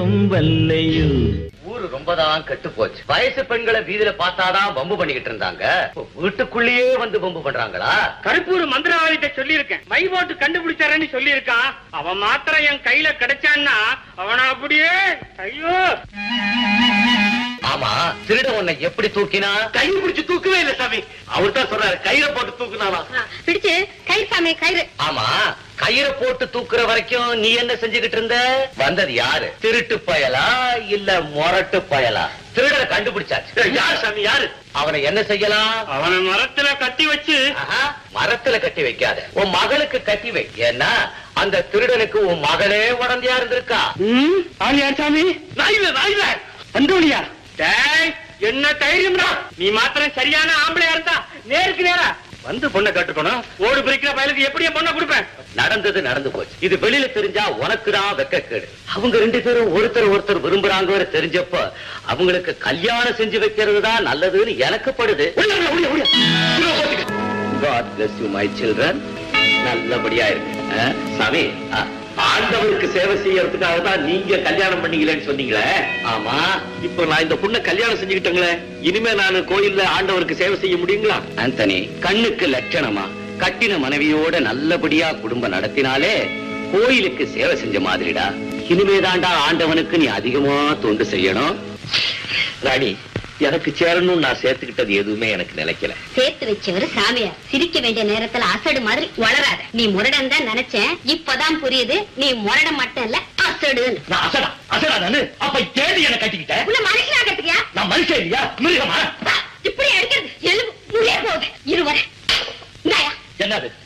தெய்வம் வல்லையோ ஊரு ரொம்பதான் கெட்டு போச்சு வயசு பெண்களை வீதியில பார்த்தாதான் வம்பு பண்ணிக்கிட்டு இருந்தாங்க இப்ப வீட்டுக்குள்ளேயே வந்து வம்பு பண்றாங்களா கருப்பூர் மந்திரவாதிட்ட சொல்லியிருக்கேன் மை போட்டு கண்டுபிடிச்சாரன்னு சொல்லியிருக்கான் அவன் மாத்திரம் என் கையில கிடைச்சான்னா அவனை அப்படியே ஐயோ ஆமா திருட உன்னை எப்படி தூக்கினா கை பிடிச்சு தூக்கவே இல்ல சாமி அவர் தான் சொல்றாரு கையில போட்டு தூக்குனானா பிடிச்சு கயிறு சாமி கயிறு ஆமா கயிறை போட்டு தூக்குற வரைக்கும் நீ என்ன செஞ்சுகிட்டு இருந்த வந்தது யாரு திருட்டு பயலா இல்ல மொரட்டு பயலா திருடரை கண்டுபிடிச்சாச்சு யார் சாமி யாரு அவனை என்ன செய்யலாம் அவனை மரத்துல கட்டி வச்சு ஆஹா, மரத்துல கட்டி வைக்காத உன் மகளுக்கு கட்டி வை ஏன்னா அந்த திருடனுக்கு உன் மகளே உடந்தையா இருந்திருக்கா ஆள் யார் சாமி நாயில நாயில அந்தோணியா டேய் என்ன தைரியம்டா நீ மாத்திரம் சரியான ஆம்பளையா இருந்தா நேருக்கு நேரா வந்து பொண்ணை கட்டுக்கணும் ஓடு பிரிக்கிற பயலுக்கு எப்படி என் பொண்ணை கொடுப்பேன் நடந்தது நடந்து போச்சு இது வெளியில தெரிஞ்சா உனக்கு தான் வெக்கக்கேடு அவங்க ரெண்டு பேரும் ஒருத்தர் ஒருத்தர் விரும்புறாங்க தெரிஞ்சப்ப அவங்களுக்கு கல்யாணம் செஞ்சு வைக்கிறது தான் நல்லதுன்னு எனக்கு படுது God bless you, my children. நல்லபடியா இருக்கு ஆ, சாமி ஆ, ஆண்டவருக்கு சேவை செய்யறதுக்காக தான் நீங்க கல்யாணம் பண்ணீங்களேன்னு சொன்னீங்களே ஆமா இப்போ நான் இந்த பொண்ணை கல்யாணம் செஞ்சுக்கிட்டேங்களே இனிமே நான் கோயில்ல ஆண்டவருக்கு சேவை செய்ய முடியுங்களா ஆந்தனி கண்ணுக்கு லட்சணமா கட்டின மனைவியோட நல்லபடியா குடும்பம் நடத்தினாலே கோயிலுக்கு சேவை செஞ்ச மாதிரிடா இனிமேதான்டா ஆண்டவனுக்கு நீ அதிகமா தொண்டு செய்யணும் ராணி எனக்கு சேரணும்னு நான் சேர்த்துக்கிட்டது எதுவுமே எனக்கு நிலைக்கல சேர்த்து வச்சவர் சாமியார் சிரிக்க வேண்டிய நேரத்துல அசடு மாதிரி வளராத நீ முரடன் தான் நினைச்சேன் இப்பதான் புரியுது நீ முரடன் மட்டும் இல்ல அசடுன்னு நான் அசடா அசடா நானு அப்ப தேடி என்ன கட்டிக்கிட்டேன் உன்னை மனுஷனாகிறதுக்கியா நான் மனுஷன் இல்லையா மிருகமா இப்படி அடிக்கிறது எலும்பு உள்ளே போகுது இருவர இந்தாயா என்னது